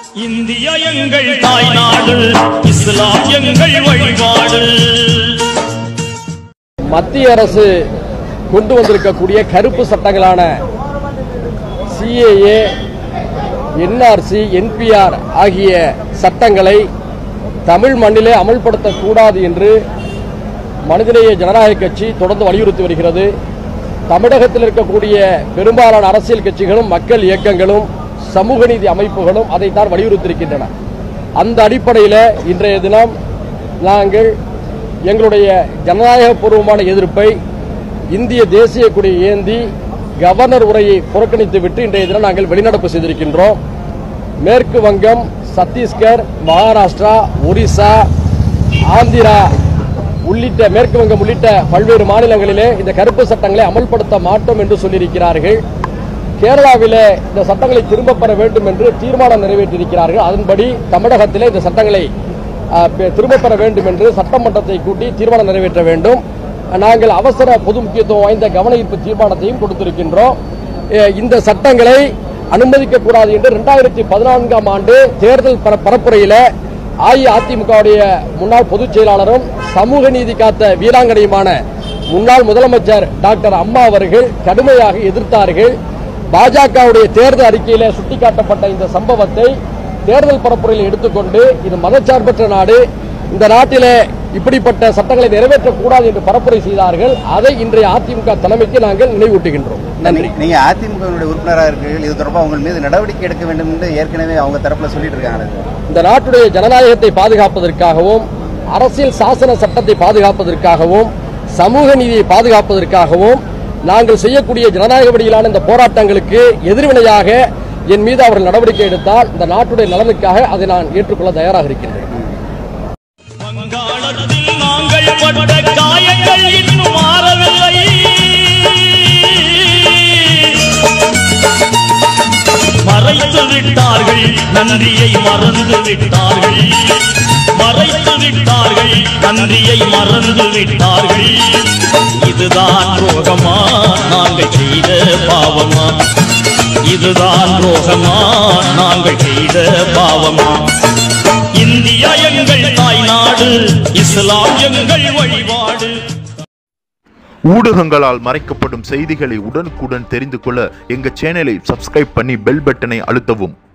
India எங்கள் தாய்நாடு இஸ்லாம் எங்கள் வழிபாடு மத்திய அரசு கொண்டு வந்திருக்கக்கூடிய கருப்பு சட்டங்களான சிஏஏ என்ஆர்சி என்பிஆர் ஆகிய சட்டங்களை தமிழ் மண்ணிலே அமல்படுத்தக்கூடாது என்று மனிதநேய ஜனநாயக கட்சி தொடர்ந்து வலியுறுத்தி வருகிறது தமிழகத்தில் இருக்கக்கூடிய பெரும்பாலான அரசியல் கட்சிகளும் மக்கள் இயக்கங்களும் சமூக நீதி அமைப்புகளும் அதைத்தான் வலியுறுத்தியிருக்கின்றன அந்த அடிப்படையில் இன்றைய தினம் நாங்கள் எங்களுடைய ஜனநாயகபூர்வமான எதிர்ப்பை இந்திய தேசிய கொடி ஏந்தி கவர்னர் உரையை புறக்கணித்துவிட்டு இன்றைய தினம் நாங்கள் வெளிநடப்பு செய்திருக்கின்றோம் மேற்கு வங்கம் சத்தீஸ்கர் மகாராஷ்டிரா ஒரிசா ஆந்திரா உள்ளிட்ட மேற்கு வங்கம் உள்ளிட்ட பல்வேறு மாநிலங்களிலே இந்த கருப்பு சட்டங்களை அமல்படுத்த மாட்டோம் என்று சொல்லியிருக்கிறார்கள் கேரளாவிலே இந்த சட்டங்களை திரும்பப் பெற வேண்டும் என்று தீர்மானம் நிறைவேற்றியிருக்கிறார்கள் அதன்படி தமிழகத்திலே இந்த சட்டங்களை ஆ, பெ- திரும்பப் பெற வேண்டும் என்று சட்டமன்றத்தை கூட்டி தீர்மானம் நிறைவேற்ற வேண்டும் நாங்கள் அவசர பொது முக்கியத்துவம் வாய்ந்த கவன ஈர்ப்பு தீர்மானத்தையும் கொடுத்திருக்கின்றோம் எ, இந்த சட்டங்களை அனுமதிக்க கூடாது என்று இரண்டாயிரத்தி பதினான்காம் ஆண்டு தேர்தல் பர- பரப்புரையில அஇஅதிமுகவுடைய முன்னாள் பொதுச் செயலாளரும் சமூக நீதி காத்த வீராங்கனையுமான முன்னாள் முதலமைச்சர் டாக்டர் அம்மா அவர்கள் கடுமையாக எதிர்த்தார்கள் பாஜகவுடைய தேர்தல் அறிக்கையில சுட்டிக்காட்டப்பட்ட இந்த சம்பவத்தை தேர்தல் பரப்புரையில் எடுத்துக்கொண்டு இது மதச்சார்பற்ற நாடு இந்த நாட்டிலே இப்படிப்பட்ட சட்டங்களை நிறைவேற்றக்கூடாது என்று பரப்புரை செய்தார்கள் அதை இன்றைய அதிமுக தலைமைக்கு நாங்கள் நினைவூட்டுகின்றோம் நன்றி நீங்க அதிமுகவினுடைய உறுப்பினராக இருக்கிறீர்கள் இது தொடர்பாக உங்கள் மீது நடவடிக்கை எடுக்க வேண்டும் என்று ஏற்கனவே அவங்க தரப்புல சொல்லிட்டு இருக்காங்க இந்த நாட்டுடைய ஜனநாயகத்தை பாதுகாப்பதற்காகவும் அரசியல் சாசன சட்டத்தை பாதுகாப்பதற்காகவும் சமூக நீதியை பாதுகாப்பதற்காகவும் நாங்கள் செய்யக்கூடிய ஜனநாயக வழியிலான இந்த போராட்டங்களுக்கு எதிர்வினையாக என் மீது அவர்கள் நடவடிக்கை எடுத்தால் இந்த நாட்டுடைய நலனுக்காக அதை நான் ஏற்றுக்கொள்ள தயாராக இருக்கின்றேன் வங்காளத்தில் நாங்கள் பட்ட காயங்கள் இன்னும் மாறவில்லை மறைத்து விட்டார்கள் நன்றியை மறந்து விட்டார்கள் மறைத்து விட்டார்கள் நன்றியை மறந்து விட்டார்கள் இதுதான் ரோகமா நாங்கள் செய்த பாவமா இதுதான் ரோகமா நாங்கள் செய்த பாவமா இந்தியா எங்கள் தாய்நாடு இஸ்லாம் எங்கள் வழிபாடு ஊடகங்களால் மறைக்கப்படும் செய்திகளை உடனுக்குடன் தெரிந்து கொள்ள எங்க சேனலை சப்ஸ்கிரைப் பண்ணி பெல் பட்டனை அழுத்தவும்